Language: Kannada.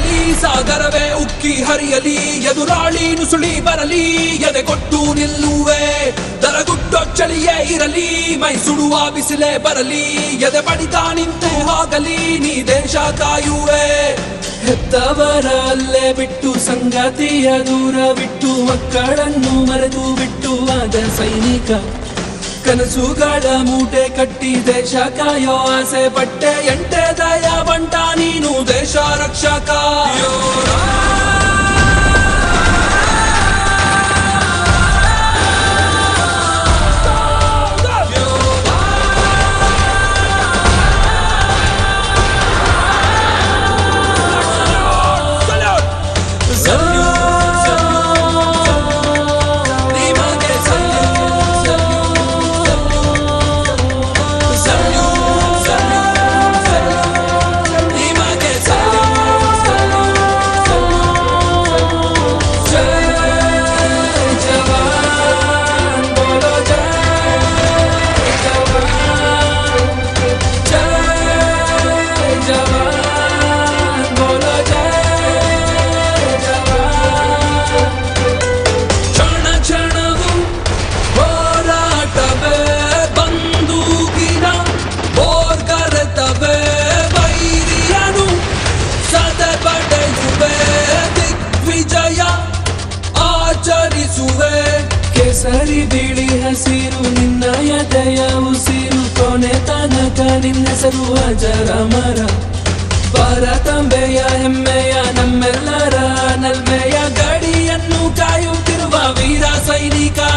ಬೀಳಲಿ ಸಾಗರವೇ ಉಕ್ಕಿ ಹರಿಯಲಿ ಎದುರಾಳಿ ನುಸುಳಿ ಬರಲಿ ಎದೆ ಕೊಟ್ಟು ನಿಲ್ಲುವೆ ದರಗುಟ್ಟೋ ಚಳಿಯೇ ಇರಲಿ ಮೈ ಸುಡುವ ಬಿಸಿಲೇ ಬರಲಿ ಎದೆ ಬಡಿತ ನಿಂತು ಹೋಗಲಿ ನೀ ದೇಶ ಕಾಯುವೆ ಹೆತ್ತವರ ಅಲ್ಲೇ ಬಿಟ್ಟು ಸಂಗತಿಯ ದೂರ ಬಿಟ್ಟು ಮಕ್ಕಳನ್ನು ಮರೆತು ಬಿಟ್ಟು ಆದ ಸೈನಿಕ ಕನಸುಗಳ ಮೂಟೆ ಕಟ್ಟಿ ದೇಶ ಕಾಯೋ ಆಸೆ ಪಟ್ಟೆ ಎಂಟೆ ದಯ ಬಂಟ ನೀನು ದೇಶ ರಕ್ಷಕ ನಿಮಗೆ ನಿಮಗೆ ಜೈ ಜವಾನ್ ಬೋಲೋ ಜೈ ಜವಾನ್ ಜೈ ಜವಾನ್ ಬೋಲೋ ಜೈ ಜವಾನ್ ಕ್ಷಣ ಕ್ಷಣವು ಹೋರಾಟವೇ ಬಂದೂಕಿನ ಬೋರ್ಗರೆತವೇ ವೈರಿಯನು ಸದೆ ಪಡೆಯುವೆ ದಿಗ್ವಿಜಯ ಆಚರಿಸುವೆ ಕೇಸರಿ ಬಿಳಿ ಹಸಿರು ನಿನ್ನ ಎದೆಯ ಉಸಿರು ಕೊನೆ ತನಕ ನಿನ್ನೆಸರು ಅಜರ ಮರ ಭಾರತಾಂಬೆಯ ಹೆಮ್ಮೆಯ ನಮ್ಮೆಲ್ಲರ ನಲ್ಮೆಯ ಗಡಿಯನ್ನು ಕಾಯುತ್ತಿರುವ ವೀರ ಸೈನಿಕ